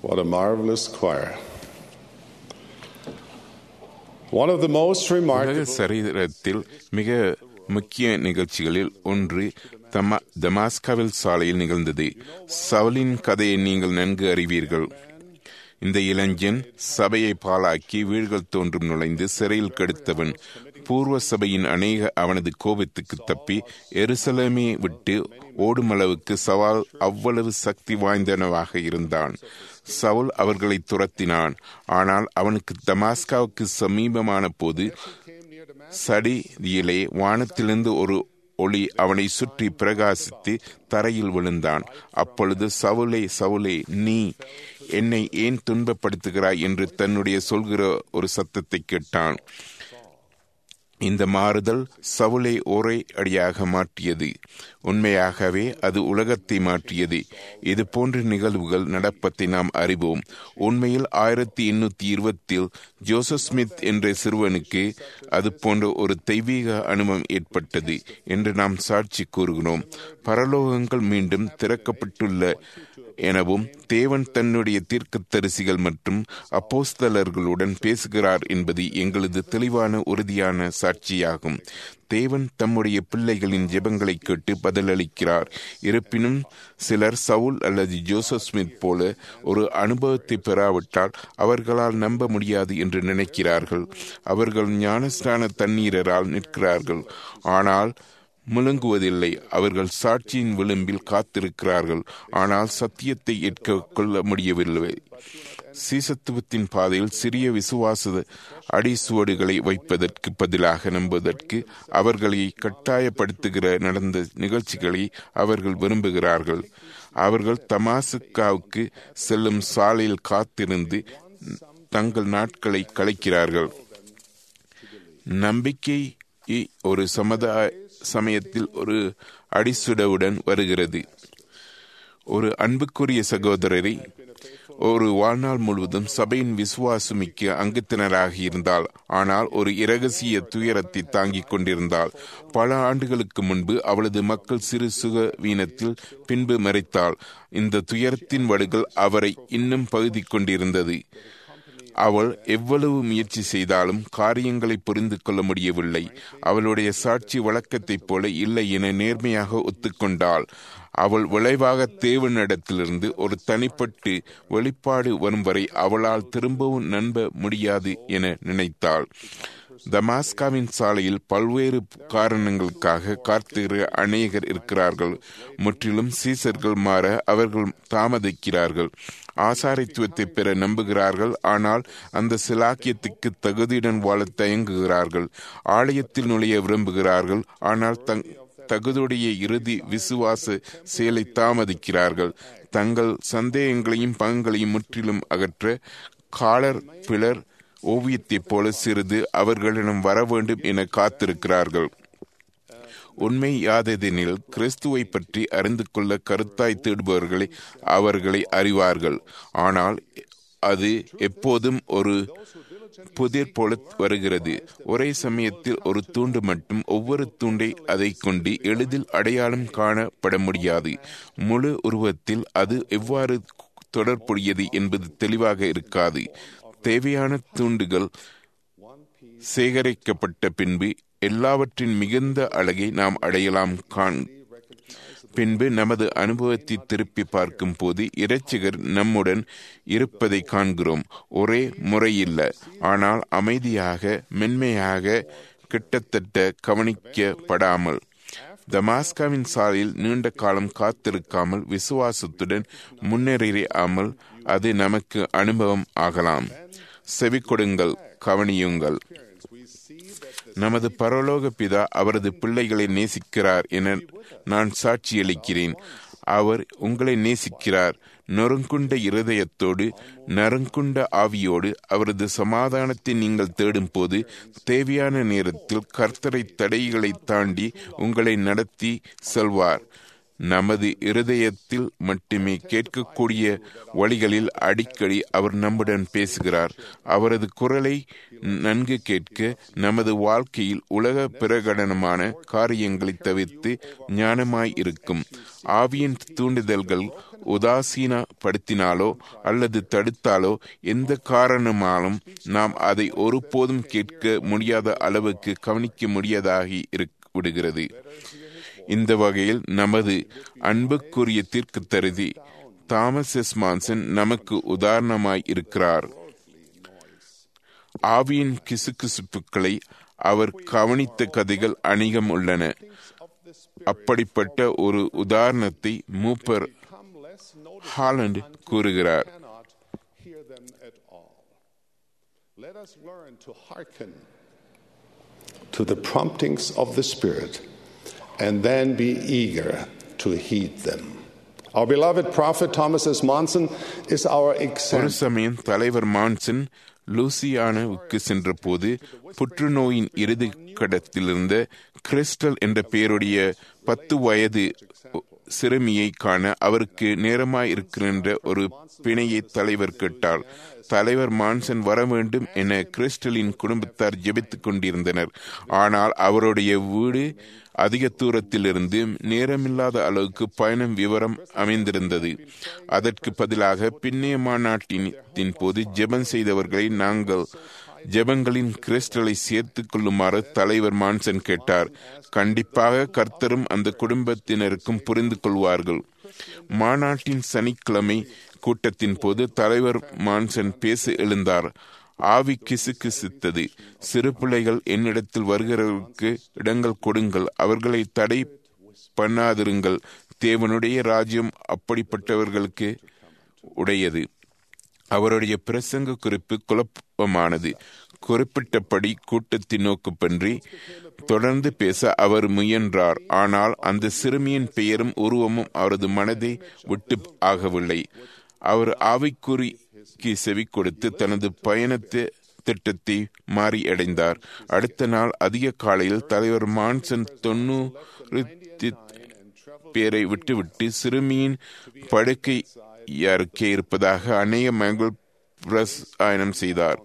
What a marvelous choir. One of the most உலக remarkable சரித்திரத்தில் மிக முக்கிய நிகழ்ச்சிகளில் ஒன்று தமா தமாஸ்காவில் சாலையில் நிகழ்ந்தது சவுலின் கதையை நீங்கள் நன்கு அறிவீர்கள் இந்த இளைஞன் சபையை பாழாக்கி வீடுகள் தோன்றும் நுழைந்து சிறையில் கெடுத்தவன் பூர்வ சபையின் அநேக அவனது கோபத்துக்கு தப்பி எருசலேமே விட்டு ஓடும் அளவுக்கு சவால் அவ்வளவு சக்தி வாய்ந்தனவாக இருந்தான் சவுல் அவர்களை துரத்தினான் ஆனால் அவனுக்கு தமாஸ்காவுக்கு சமீபமான போது சடியிலே வானத்திலிருந்து ஒரு ஒளி அவனை சுற்றி பிரகாசித்து தரையில் விழுந்தான் அப்பொழுது சவுலே சவுலே நீ என்னை ஏன் துன்பப்படுத்துகிறாய் என்று தன்னுடைய சொல்கிற ஒரு சத்தத்தை கேட்டான் இந்த மாறுதல் சவுளை ஒரே அடியாக மாற்றியது உண்மையாகவே அது உலகத்தை மாற்றியது இது போன்ற நிகழ்வுகள் நடப்பதை நாம் அறிவோம் உண்மையில் ஆயிரத்தி எண்ணூத்தி இருபத்தில் ஜோசப் ஸ்மித் என்ற சிறுவனுக்கு அது போன்ற ஒரு தெய்வீக அனுபவம் ஏற்பட்டது என்று நாம் சாட்சி கூறுகிறோம் பரலோகங்கள் மீண்டும் திறக்கப்பட்டுள்ள எனவும் தேவன் தன்னுடைய தீர்க்கத்தரிசிகள் மற்றும் அப்போஸ்தலர்களுடன் பேசுகிறார் என்பது எங்களது தெளிவான உறுதியான சாட்சியாகும் தேவன் தம்முடைய பிள்ளைகளின் ஜெபங்களை கேட்டு பதிலளிக்கிறார் இருப்பினும் சிலர் சவுல் அல்லது ஜோசப் ஸ்மித் போல ஒரு அனுபவத்தை பெறாவிட்டால் அவர்களால் நம்ப முடியாது என்று நினைக்கிறார்கள் அவர்கள் ஞானஸ்தான தண்ணீரரால் நிற்கிறார்கள் ஆனால் முழங்குவதில்லை அவர்கள் சாட்சியின் விளிம்பில் காத்திருக்கிறார்கள் ஆனால் சத்தியத்தை ஏற்க கொள்ள முடியவில்லை சீசத்துவத்தின் பாதையில் சிறிய விசுவாச அடிசுவடுகளை வைப்பதற்கு பதிலாக நம்புவதற்கு அவர்களை கட்டாயப்படுத்துகிற நடந்த நிகழ்ச்சிகளை அவர்கள் விரும்புகிறார்கள் அவர்கள் தமாசுக்காவுக்கு செல்லும் சாலையில் காத்திருந்து தங்கள் நாட்களை கலைக்கிறார்கள் நம்பிக்கை ஒரு சமுதாய சமயத்தில் ஒரு அடிசுடவுடன் வருகிறது ஒரு அன்புக்குரிய சகோதரரை ஒரு வாழ்நாள் முழுவதும் சபையின் விசுவாசமிக்க அங்கத்தினராக இருந்தால் ஆனால் ஒரு இரகசிய துயரத்தை தாங்கிக் கொண்டிருந்தால் பல ஆண்டுகளுக்கு முன்பு அவளது மக்கள் சிறு சுக வீணத்தில் பின்பு மறைத்தாள் இந்த துயரத்தின் வடுகள் அவரை இன்னும் பகுதி கொண்டிருந்தது அவள் எவ்வளவு முயற்சி செய்தாலும் காரியங்களை புரிந்து கொள்ள முடியவில்லை அவளுடைய சாட்சி வழக்கத்தைப் போல இல்லை என நேர்மையாக ஒத்துக்கொண்டாள் அவள் விளைவாக தேவனிடத்திலிருந்து ஒரு தனிப்பட்டு வெளிப்பாடு வரும் வரை அவளால் திரும்பவும் நம்ப முடியாது என நினைத்தாள் தமாஸ்காவின் சாலையில் பல்வேறு காரணங்களுக்காக காத்திருக்கிற அநேகர் இருக்கிறார்கள் முற்றிலும் சீசர்கள் மாற அவர்கள் தாமதிக்கிறார்கள் ஆசாரித்துவத்தை பெற நம்புகிறார்கள் ஆனால் அந்த சிலாக்கியத்துக்கு தகுதியுடன் வாழ தயங்குகிறார்கள் ஆலயத்தில் நுழைய விரும்புகிறார்கள் ஆனால் தங் தகுதியுடைய இறுதி விசுவாச செயலை தாமதிக்கிறார்கள் தங்கள் சந்தேகங்களையும் பங்கங்களையும் முற்றிலும் அகற்ற காலர் பிளர் ஓவியத்தைப் போல சிறிது அவர்களிடம் வர வேண்டும் என காத்திருக்கிறார்கள் உண்மை யாதெனில் கிறிஸ்துவை பற்றி அறிந்து கொள்ள கருத்தாய் தேடுபவர்களை அவர்களை அறிவார்கள் ஆனால் அது எப்போதும் ஒரு புதிர் போல வருகிறது ஒரே சமயத்தில் ஒரு தூண்டு மட்டும் ஒவ்வொரு தூண்டை அதை கொண்டு எளிதில் அடையாளம் காணப்பட முடியாது முழு உருவத்தில் அது எவ்வாறு தொடர்புடையது என்பது தெளிவாக இருக்காது தேவையான தூண்டுகள் சேகரிக்கப்பட்ட பின்பு எல்லாவற்றின் மிகுந்த அழகை நாம் அடையலாம் காண் பின்பு நமது அனுபவத்தை திருப்பி பார்க்கும் போது இறைச்சிகர் நம்முடன் இருப்பதை காண்கிறோம் ஒரே முறையில்ல ஆனால் அமைதியாக மென்மையாக கிட்டத்தட்ட கவனிக்கப்படாமல் தமாஸ்காவின் சாலையில் நீண்ட காலம் காத்திருக்காமல் விசுவாசத்துடன் முன்னேறியாமல் அது நமக்கு அனுபவம் ஆகலாம் செவி கொடுங்கள் கவனியுங்கள் நமது பரலோக பிதா அவரது பிள்ளைகளை நேசிக்கிறார் என நான் சாட்சியளிக்கிறேன் அவர் உங்களை நேசிக்கிறார் நொறுங்குண்ட இருதயத்தோடு நறுங்குண்ட ஆவியோடு அவரது சமாதானத்தை நீங்கள் தேடும் போது தேவையான நேரத்தில் கர்த்தரை தடைகளை தாண்டி உங்களை நடத்தி செல்வார் நமது இருதயத்தில் மட்டுமே கேட்கக்கூடிய வழிகளில் அடிக்கடி அவர் நம்முடன் பேசுகிறார் அவரது குரலை நன்கு கேட்க நமது வாழ்க்கையில் உலக பிரகடனமான காரியங்களை தவிர்த்து ஞானமாய் இருக்கும் ஆவியின் தூண்டுதல்கள் உதாசீனப்படுத்தினாலோ அல்லது தடுத்தாலோ எந்த காரணமாலும் நாம் அதை ஒருபோதும் கேட்க முடியாத அளவுக்கு கவனிக்க முடியாதாகி விடுகிறது இந்த வகையில் நமது அன்புக்குரிய தீர்க்கு தருதி தாமஸ் எஸ் மான்சன் நமக்கு உதாரணமாய் இருக்கிறார் ஆவியின் கிசுகிசுப்புகளை அவர் கவனித்த கதைகள் அணிகம் உள்ளன அப்படிப்பட்ட ஒரு உதாரணத்தை மூப்பர் ஹாலண்ட் கூறுகிறார் Let us learn to hearken to the promptings of the Spirit and then be eager to heed them. Our beloved prophet Thomas S. Monson is our ஒரு example. சமயம் தலைவர் மான்சன் லூசியானாவுக்கு சென்றபோது புற்றுநோயின் இறுதி கடத்திலிருந்த கிறிஸ்டல் என்ற பெயருடைய பத்து வயது சிறுமியை காண அவருக்கு நேரமாய் இருக்கின்ற ஒரு பிணையை தலைவர் கேட்டார் தலைவர் மான்சன் வர வேண்டும் என கிறிஸ்டலின் குடும்பத்தார் ஜெபித்துக் கொண்டிருந்தனர் ஆனால் அவருடைய வீடு அதிக தூரத்திலிருந்து நேரமில்லாத அளவுக்கு பயணம் விவரம் அமைந்திருந்தது அதற்கு பதிலாக பின்னைய மாநாட்டின் போது ஜெபம் செய்தவர்களை நாங்கள் ஜெபங்களின் கிறிஸ்டலை சேர்த்துக் கொள்ளுமாறு தலைவர் மான்சன் கேட்டார் கண்டிப்பாக கர்த்தரும் அந்த குடும்பத்தினருக்கும் புரிந்து கொள்வார்கள் மாநாட்டின் சனிக்கிழமை கூட்டத்தின் போது தலைவர் மான்சன் பேச எழுந்தார் ஆவி கிசு கிசுத்தது சிறு பிள்ளைகள் என்னிடத்தில் வருகிறவர்களுக்கு இடங்கள் கொடுங்கள் அவர்களை தடை பண்ணாதிருங்கள் தேவனுடைய ராஜ்யம் அப்படிப்பட்டவர்களுக்கு உடையது அவருடைய பிரசங்க குறிப்பு குழப்பமானது குறிப்பிட்டபடி கூட்டத்தின் நோக்கு பன்றி தொடர்ந்து பேச அவர் முயன்றார் ஆனால் அந்த சிறுமியின் பெயரும் உருவமும் அவரது மனதை விட்டு ஆகவில்லை அவர் ஆவிக்குறிக்கு செவி கொடுத்து தனது பயணத்தை திட்டத்தை மாறி அடைந்தார் அடுத்த நாள் அதிக காலையில் தலைவர் மான்சன் தொண்ணூறு பேரை விட்டுவிட்டு சிறுமியின் படுக்கை அருகே இருப்பதாக அநேக மங்கள் பிரசாயனம் செய்தார்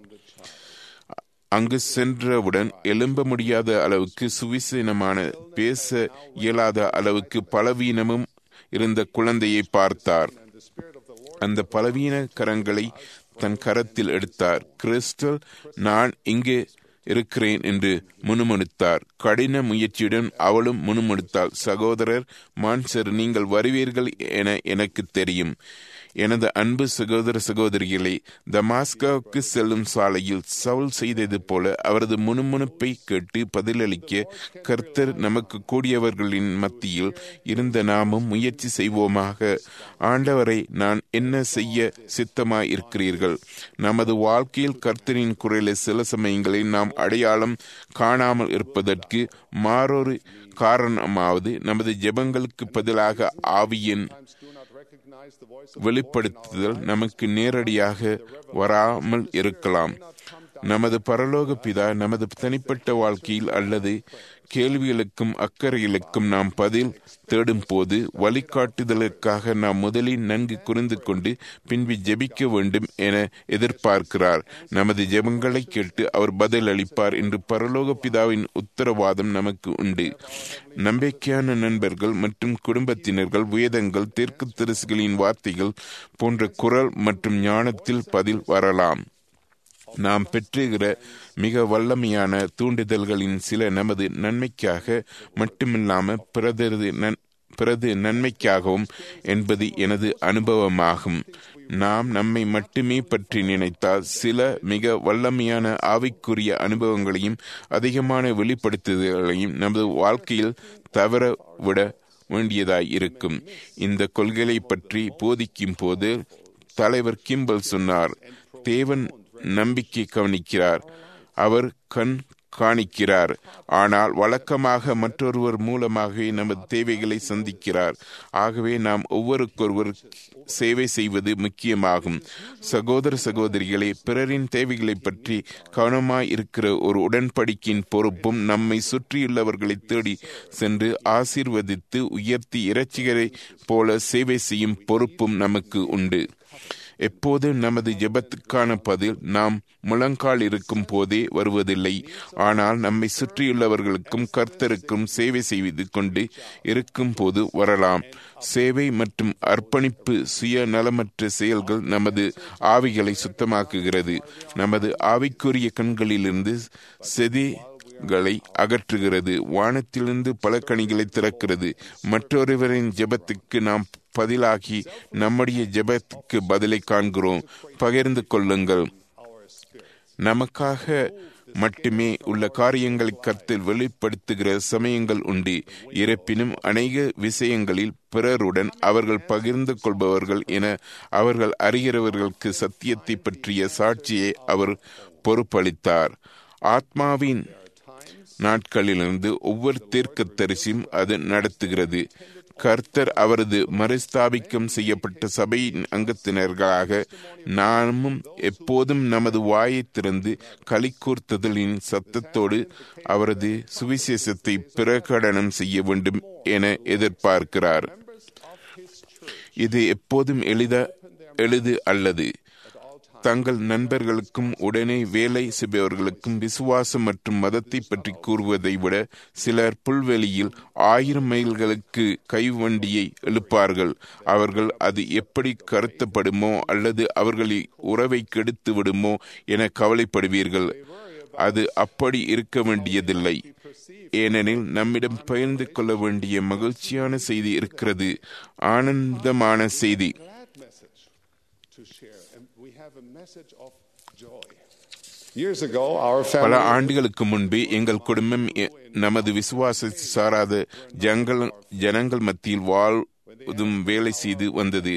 அங்கு சென்றவுடன் எழும்ப முடியாத அளவுக்கு சுவிசேனமான பேச இயலாத அளவுக்கு பலவீனமும் இருந்த குழந்தையை பார்த்தார் அந்த பலவீன கரங்களை தன் கரத்தில் எடுத்தார் கிறிஸ்டல் நான் இங்கே இருக்கிறேன் என்று முணுமுணுத்தார் கடின முயற்சியுடன் அவளும் முணுமுணுத்தாள் சகோதரர் மான்சர் நீங்கள் வருவீர்கள் என எனக்கு தெரியும் எனது அன்பு சகோதர சகோதரிகளே தமாஸ்காவுக்கு செல்லும் சாலையில் சவுல் செய்தது போல அவரது முணுமுணுப்பை கேட்டு பதிலளிக்க கர்த்தர் நமக்கு கூடியவர்களின் மத்தியில் இருந்த நாமும் முயற்சி செய்வோமாக ஆண்டவரை நான் என்ன செய்ய சித்தமாய் இருக்கிறீர்கள் நமது வாழ்க்கையில் கர்த்தரின் குரலை சில சமயங்களில் நாம் அடையாளம் காணாமல் இருப்பதற்கு மாறொரு காரணமாவது நமது ஜெபங்களுக்கு பதிலாக ஆவியின் வெளிப்படுத்துதல் நமக்கு நேரடியாக வராமல் இருக்கலாம் நமது பரலோக பிதா நமது தனிப்பட்ட வாழ்க்கையில் அல்லது கேள்விகளுக்கும் அக்கறைகளுக்கும் நாம் பதில் தேடும் போது வழிகாட்டுதலுக்காக நாம் முதலில் நன்கு குறிந்து கொண்டு பின்பு ஜெபிக்க வேண்டும் என எதிர்பார்க்கிறார் நமது ஜெபங்களை கேட்டு அவர் பதில் அளிப்பார் என்று பரலோக பிதாவின் உத்தரவாதம் நமக்கு உண்டு நம்பிக்கையான நண்பர்கள் மற்றும் குடும்பத்தினர்கள் வேதங்கள் தெற்கு திருசுகளின் வார்த்தைகள் போன்ற குரல் மற்றும் ஞானத்தில் பதில் வரலாம் நாம் பெற்றுகிற மிக வல்லமையான தூண்டுதல்களின் சில நமது நன்மைக்காக மட்டுமில்லாம பிறதது நன் பிறகு நன்மைக்காகவும் என்பது எனது அனுபவமாகும் நாம் நம்மை மட்டுமே பற்றி நினைத்தால் சில மிக வல்லமையான ஆவிக்குரிய அனுபவங்களையும் அதிகமான வெளிப்படுத்துதல்களையும் நமது வாழ்க்கையில் தவறவிட வேண்டியதாய் இருக்கும் இந்த கொள்கைகளை பற்றி போதிக்கும் போது தலைவர் கிம்பல் சொன்னார் தேவன் நம்பிக்கை கவனிக்கிறார் அவர் கண் காணிக்கிறார் ஆனால் வழக்கமாக மற்றொருவர் மூலமாகவே நமது தேவைகளை சந்திக்கிறார் ஆகவே நாம் ஒவ்வொருக்கொருவர் சேவை செய்வது முக்கியமாகும் சகோதர சகோதரிகளே பிறரின் தேவைகளை பற்றி கவனமாய் இருக்கிற ஒரு உடன்படிக்கையின் பொறுப்பும் நம்மை சுற்றியுள்ளவர்களை தேடி சென்று ஆசீர்வதித்து உயர்த்தி இறைச்சிகரை போல சேவை செய்யும் பொறுப்பும் நமக்கு உண்டு எப்போது நமது ஜெபத்துக்கான பதில் நாம் முழங்கால் இருக்கும் போதே வருவதில்லை ஆனால் நம்மை சுற்றியுள்ளவர்களுக்கும் கர்த்தருக்கும் சேவை செய்து கொண்டு இருக்கும் போது வரலாம் சேவை மற்றும் அர்ப்பணிப்பு சுய நலமற்ற செயல்கள் நமது ஆவிகளை சுத்தமாக்குகிறது நமது ஆவிக்குரிய கண்களிலிருந்து செதி களை அகற்றுகிறது வானத்திலிருந்து பல கனிகளை திறக்கிறது மற்றொருவரின் ஜெபத்துக்கு நாம் பதிலாகி நம்முடைய ஜெபத்துக்கு பதிலை காண்கிறோம் பகிர்ந்து கொள்ளுங்கள் நமக்காக மட்டுமே உள்ள காரியங்களை கருத்தில் வெளிப்படுத்துகிற சமயங்கள் உண்டு இருப்பினும் அநேக விஷயங்களில் பிறருடன் அவர்கள் பகிர்ந்து கொள்பவர்கள் என அவர்கள் அறிகிறவர்களுக்கு சத்தியத்தை பற்றிய சாட்சியை அவர் பொறுப்பளித்தார் ஆத்மாவின் நாட்களிலிருந்து ஒவ்வொரு தீர்க்கத்தரிசியும் அது நடத்துகிறது கர்த்தர் அவரது மறுஸ்தாபிக்கம் செய்யப்பட்ட சபையின் அங்கத்தினர்களாக நாமும் எப்போதும் நமது வாயை திறந்து களிக்கூர்த்ததலின் சத்தத்தோடு அவரது சுவிசேஷத்தை பிரகடனம் செய்ய வேண்டும் என எதிர்பார்க்கிறார் இது எப்போதும் எளித எளிது அல்லது தங்கள் நண்பர்களுக்கும் உடனே வேலை செய்பவர்களுக்கும் விசுவாசம் மற்றும் மதத்தை பற்றி கூறுவதை விட சிலர் புல்வெளியில் ஆயிரம் மைல்களுக்கு கைவண்டியை எழுப்பார்கள் அவர்கள் அது எப்படி கருத்தப்படுமோ அல்லது அவர்களை உறவை கெடுத்து விடுமோ என கவலைப்படுவீர்கள் அது அப்படி இருக்க வேண்டியதில்லை ஏனெனில் நம்மிடம் பகிர்ந்து கொள்ள வேண்டிய மகிழ்ச்சியான செய்தி இருக்கிறது ஆனந்தமான செய்தி பல ஆண்டுகளுக்கு முன்பு எங்கள் குடும்பம் நமது விசுவாசத்தை சாராத ஜங்கள் ஜனங்கள் மத்தியில் வாழ்வதும் வேலை செய்து வந்தது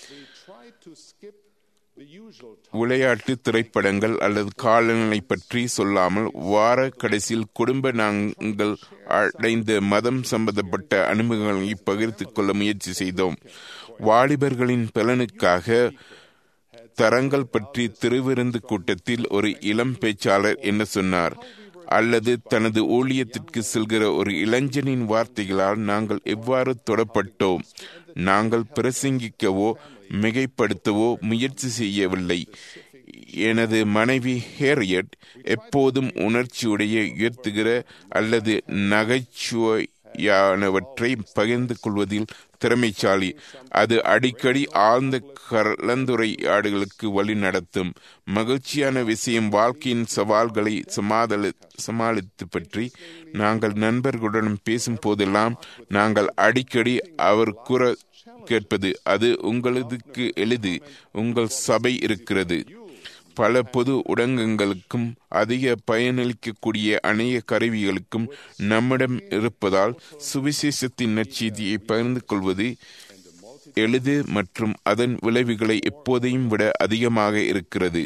விளையாட்டு திரைப்படங்கள் அல்லது காலநிலை பற்றி சொல்லாமல் வார கடைசியில் குடும்ப நாங்கள் அடைந்த மதம் சம்பந்தப்பட்ட அனுபவங்களை பகிர்ந்து கொள்ள முயற்சி செய்தோம் வாலிபர்களின் பலனுக்காக தரங்கள் பற்றி திருவிருந்து கூட்டத்தில் ஒரு இளம் பேச்சாளர் என்ன சொன்னார் அல்லது தனது ஊழியத்திற்கு செல்கிற ஒரு இளைஞனின் வார்த்தைகளால் நாங்கள் எவ்வாறு தொடப்பட்டோம் நாங்கள் பிரசங்கிக்கவோ மிகைப்படுத்தவோ முயற்சி செய்யவில்லை எனது மனைவி ஹேரியட் எப்போதும் உணர்ச்சியுடைய உயர்த்துகிற அல்லது நகைச்சுவையானவற்றை பகிர்ந்து கொள்வதில் திறமைசாலி அது அடிக்கடி ஆழ்ந்த கலந்துரையாடுகளுக்கு வழி நடத்தும் மகிழ்ச்சியான விஷயம் வாழ்க்கையின் சவால்களை சமாதள சமாளித்து பற்றி நாங்கள் நண்பர்களுடன் பேசும் போதெல்லாம் நாங்கள் அடிக்கடி அவர் கூற கேட்பது அது உங்களதுக்கு எளிது உங்கள் சபை இருக்கிறது பல பொது ஊடகங்களுக்கும் அதிக பயனளிக்கக்கூடிய அநேக கருவிகளுக்கும் நம்மிடம் இருப்பதால் சுவிசேஷத்தின் நற்செய்தியை பகிர்ந்து கொள்வது எளிது மற்றும் அதன் விளைவுகளை எப்போதையும் விட அதிகமாக இருக்கிறது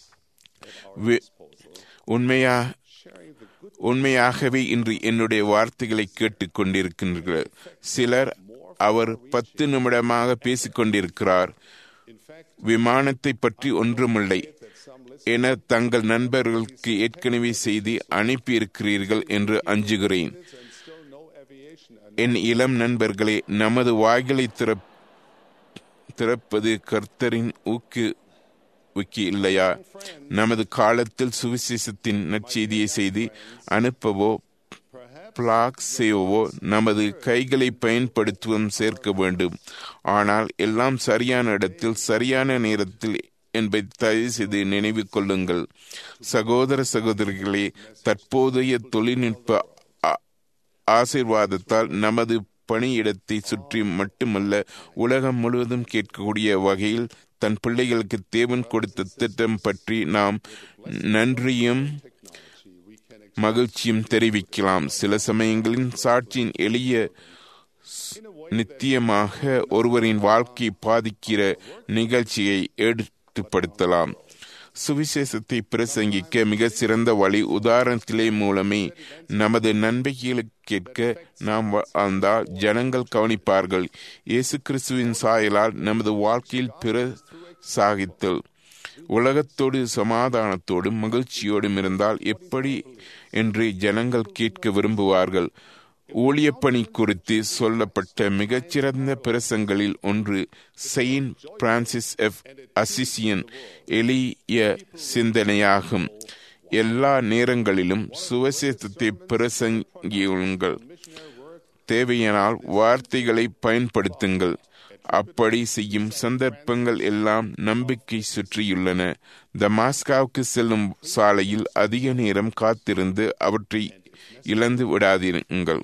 உண்மையா உண்மையாகவே இன்று என்னுடைய வார்த்தைகளை கேட்டுக் கொண்டிருக்கின்றனர் சிலர் அவர் பத்து நிமிடமாக பேசிக் கொண்டிருக்கிறார் விமானத்தை பற்றி ஒன்றுமில்லை என தங்கள் நண்பர்களுக்கு ஏற்கனவே செய்தி அனுப்பியிருக்கிறீர்கள் என்று அஞ்சுகிறேன் என் இளம் நண்பர்களே நமது வாய்களை திறப்பது கர்த்தரின் ஊக்கு ஊக்கி இல்லையா நமது காலத்தில் சுவிசேஷத்தின் நற்செய்தியை செய்து அனுப்பவோ பிளாக் செய்யவோ நமது கைகளை பயன்படுத்துவதும் சேர்க்க வேண்டும் ஆனால் எல்லாம் சரியான இடத்தில் சரியான நேரத்தில் என்பதை தயவு செய்து நினைவு கொள்ளுங்கள் சகோதர சகோதரிகளே தற்போதைய தொழில்நுட்ப ஆசிர்வாதத்தால் நமது பணியிடத்தை சுற்றி மட்டுமல்ல உலகம் முழுவதும் கேட்கக்கூடிய வகையில் தன் பிள்ளைகளுக்கு தேவன் கொடுத்த திட்டம் பற்றி நாம் நன்றியும் மகிழ்ச்சியும் தெரிவிக்கலாம் சில சமயங்களில் சாட்சியின் எளிய நித்தியமாக ஒருவரின் வாழ்க்கையை பாதிக்கிற நிகழ்ச்சியை எடுத்துப்படுத்தலாம் சுவிசேஷத்தை பிரசங்கிக்க மிக சிறந்த வழி உதாரணத்திலே மூலமே நமது நம்பிக்கைகளை கேட்க நாம் வாழ்ந்தால் ஜனங்கள் கவனிப்பார்கள் இயேசு கிறிஸ்துவின் சாயலால் நமது வாழ்க்கையில் பிற சாகித்தல் உலகத்தோடு சமாதானத்தோடும் மகிழ்ச்சியோடும் இருந்தால் எப்படி என்று ஜனங்கள் கேட்க விரும்புவார்கள் ஊழியப்பணி குறித்து சொல்லப்பட்ட மிகச்சிறந்த பிரசங்களில் ஒன்று செயின்ட் பிரான்சிஸ் எஃப் அசிசியன் எளிய சிந்தனையாகும் எல்லா நேரங்களிலும் சுவசேஷத்தை பிரசங்கியுங்கள் தேவையானால் வார்த்தைகளை பயன்படுத்துங்கள் அப்படி செய்யும் சந்தர்ப்பங்கள் எல்லாம் நம்பிக்கை சுற்றியுள்ளன தமாஸ்காவுக்கு செல்லும் சாலையில் அதிக நேரம் காத்திருந்து அவற்றை இழந்து விடாதீர்கள்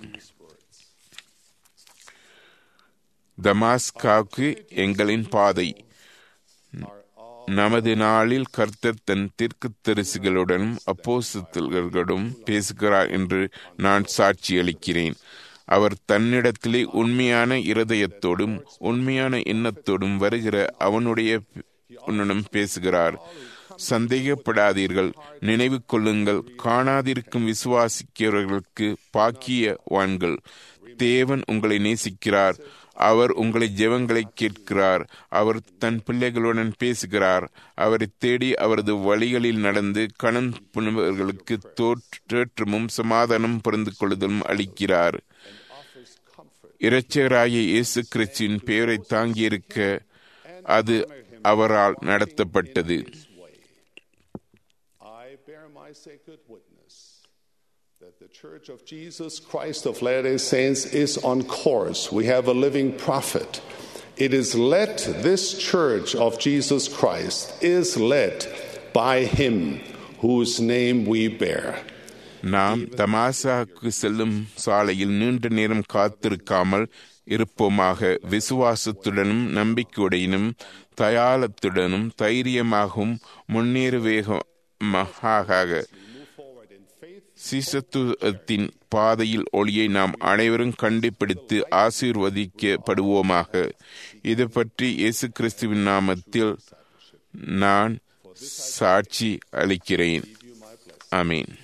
தமாஸ்காவுக்கு எங்களின் பாதை நமது நாளில் கர்த்தர் தன் தீர்க்கு தரிசிகளுடனும் அப்போசத்தர்களுடன் பேசுகிறார் என்று நான் சாட்சி அளிக்கிறேன் அவர் தன்னிடத்திலே உண்மையான இருதயத்தோடும் உண்மையான எண்ணத்தோடும் வருகிற அவனுடைய உன்னிடம் பேசுகிறார் சந்தேகப்படாதீர்கள் நினைவு கொள்ளுங்கள் காணாதிருக்கும் விசுவாசிக்கிறவர்களுக்கு பாக்கியவான்கள் தேவன் உங்களை நேசிக்கிறார் அவர் உங்களை ஜெபங்களை கேட்கிறார் அவர் தன் பிள்ளைகளுடன் பேசுகிறார் அவரை தேடி அவரது வழிகளில் நடந்து கணன் புனவர்களுக்கு தோற்றமும் சமாதானம் புரிந்து கொள்ளுதலும் அளிக்கிறார் இரட்சகராகிய இயேசு கிறிஸ்துவின் பெயரை தாங்கியிருக்க அது அவரால் நடத்தப்பட்டது I bear my sacred witness that the Church of Jesus Christ of Latter day Saints is on course. We have a living prophet. It is led, this Church of Jesus Christ is led by Him whose name we bear. நாம் தமாசாக்கு செல்லும் சாலையில் நீண்ட நேரம் காத்திருக்காமல் இருப்போமாக விசுவாசத்துடனும் நம்பிக்கையுடனும் தயாளத்துடனும் தைரியமாகவும் முன்னேற வேகமாக சீசத்துவத்தின் பாதையில் ஒளியை நாம் அனைவரும் கண்டுபிடித்து ஆசீர்வதிக்கப்படுவோமாக இது பற்றி இயேசு கிறிஸ்துவின் நாமத்தில் நான் சாட்சி அளிக்கிறேன் ஆமீன்